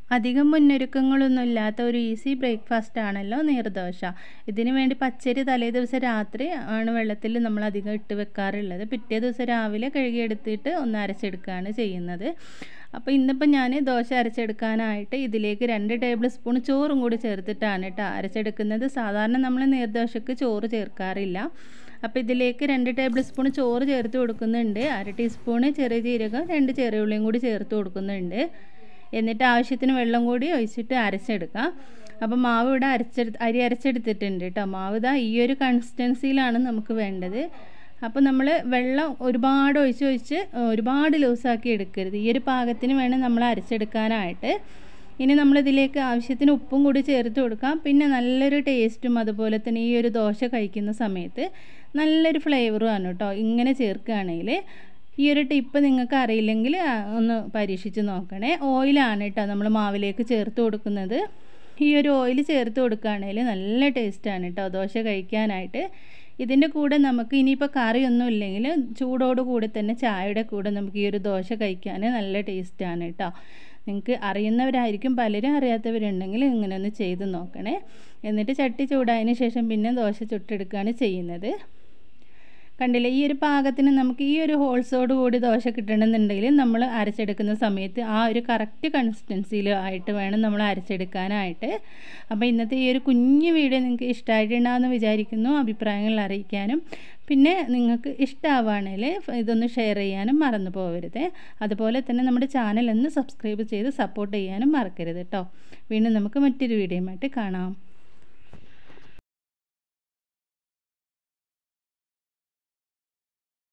അധികം മുന്നൊരുക്കങ്ങളൊന്നും ഇല്ലാത്ത ഒരു ഈസി ബ്രേക്ക്ഫാസ്റ്റ് ആണല്ലോ നീർദോശ ഇതിന് വേണ്ടി പച്ചരി തലേ ദിവസം രാത്രി ആണ് വെള്ളത്തിൽ നമ്മൾ അധികം ഇട്ട് വെക്കാറുള്ളത് പിറ്റേ ദിവസം രാവിലെ കഴുകിയെടുത്തിട്ട് ഒന്ന് അരച്ചെടുക്കുകയാണ് ചെയ്യുന്നത് അപ്പോൾ ഇന്നിപ്പോൾ ഞാൻ ദോശ അരച്ചെടുക്കാനായിട്ട് ഇതിലേക്ക് രണ്ട് ടേബിൾ സ്പൂൺ ചോറും കൂടി ചേർത്തിട്ടാണ് കേട്ടോ അരച്ചെടുക്കുന്നത് സാധാരണ നമ്മൾ നീർദോശക്ക് ചോറ് ചേർക്കാറില്ല അപ്പോൾ ഇതിലേക്ക് രണ്ട് ടേബിൾ സ്പൂൺ ചോറ് ചേർത്ത് കൊടുക്കുന്നുണ്ട് അര ടീസ്പൂണ് ചെറിയ ജീരകം രണ്ട് ചെറിയ ഉള്ളിയും കൂടി ചേർത്ത് കൊടുക്കുന്നുണ്ട് എന്നിട്ട് ആവശ്യത്തിന് വെള്ളം കൂടി ഒഴിച്ചിട്ട് അരച്ചെടുക്കാം അപ്പോൾ മാവ് ഇവിടെ അരച്ചെടുത്ത് അരി അരച്ചെടുത്തിട്ടുണ്ട് കേട്ടോ മാവ് ഇതാ ഈ ഒരു കൺസിസ്റ്റൻസിയിലാണ് നമുക്ക് വേണ്ടത് അപ്പോൾ നമ്മൾ വെള്ളം ഒരുപാട് ഒഴിച്ച് ഒഴിച്ച് ഒരുപാട് ലൂസാക്കി എടുക്കരുത് ഈ ഒരു പാകത്തിന് വേണം നമ്മൾ അരച്ചെടുക്കാനായിട്ട് ഇനി നമ്മളിതിലേക്ക് ആവശ്യത്തിന് ഉപ്പും കൂടി ചേർത്ത് കൊടുക്കാം പിന്നെ നല്ലൊരു ടേസ്റ്റും അതുപോലെ തന്നെ ഈ ഒരു ദോശ കഴിക്കുന്ന സമയത്ത് നല്ലൊരു ഫ്ലേവറുമാണ് കേട്ടോ ഇങ്ങനെ ചേർക്കുകയാണെങ്കിൽ ഈ ഒരു ടിപ്പ് നിങ്ങൾക്ക് അറിയില്ലെങ്കിൽ ഒന്ന് പരീക്ഷിച്ച് നോക്കണേ ഓയിലാണ് കേട്ടോ നമ്മൾ മാവിലേക്ക് ചേർത്ത് കൊടുക്കുന്നത് ഈ ഒരു ഓയിൽ ചേർത്ത് കൊടുക്കുകയാണെങ്കിൽ നല്ല ടേസ്റ്റാണ് കേട്ടോ ദോശ കഴിക്കാനായിട്ട് ഇതിൻ്റെ കൂടെ നമുക്ക് ഇനിയിപ്പോൾ കറിയൊന്നും ഇല്ലെങ്കിൽ ചൂടോട് കൂടി തന്നെ ചായയുടെ കൂടെ നമുക്ക് ഈ ഒരു ദോശ കഴിക്കാൻ നല്ല ടേസ്റ്റാണ് കേട്ടോ നിങ്ങൾക്ക് അറിയുന്നവരായിരിക്കും പലരും അറിയാത്തവരുണ്ടെങ്കിൽ ഇങ്ങനെ ഒന്ന് ചെയ്ത് നോക്കണേ എന്നിട്ട് ചട്ടി ചൂടായതിന് ശേഷം പിന്നെ ദോശ ചുട്ടെടുക്കുകയാണ് ചെയ്യുന്നത് കണ്ടില്ലേ ഈ ഒരു പാകത്തിന് നമുക്ക് ഈ ഒരു ഹോൾസോട് കൂടി ദോശ കിട്ടണമെന്നുണ്ടെങ്കിൽ നമ്മൾ അരച്ചെടുക്കുന്ന സമയത്ത് ആ ഒരു കറക്റ്റ് കൺസിസ്റ്റൻസിയിൽ ആയിട്ട് വേണം നമ്മൾ അരച്ചെടുക്കാനായിട്ട് അപ്പോൾ ഇന്നത്തെ ഈ ഒരു കുഞ്ഞു വീഡിയോ നിങ്ങൾക്ക് ഇഷ്ടമായിട്ടുണ്ടാകുമെന്ന് വിചാരിക്കുന്നു അഭിപ്രായങ്ങൾ അറിയിക്കാനും പിന്നെ നിങ്ങൾക്ക് ഇഷ്ടമാവുകയാണെങ്കിൽ ഇതൊന്ന് ഷെയർ ചെയ്യാനും മറന്നു പോകരുത് അതുപോലെ തന്നെ നമ്മുടെ ചാനൽ ഒന്ന് സബ്സ്ക്രൈബ് ചെയ്ത് സപ്പോർട്ട് ചെയ്യാനും മറക്കരുത് കേട്ടോ വീണ്ടും നമുക്ക് മറ്റൊരു വീഡിയോയുമായിട്ട് കാണാം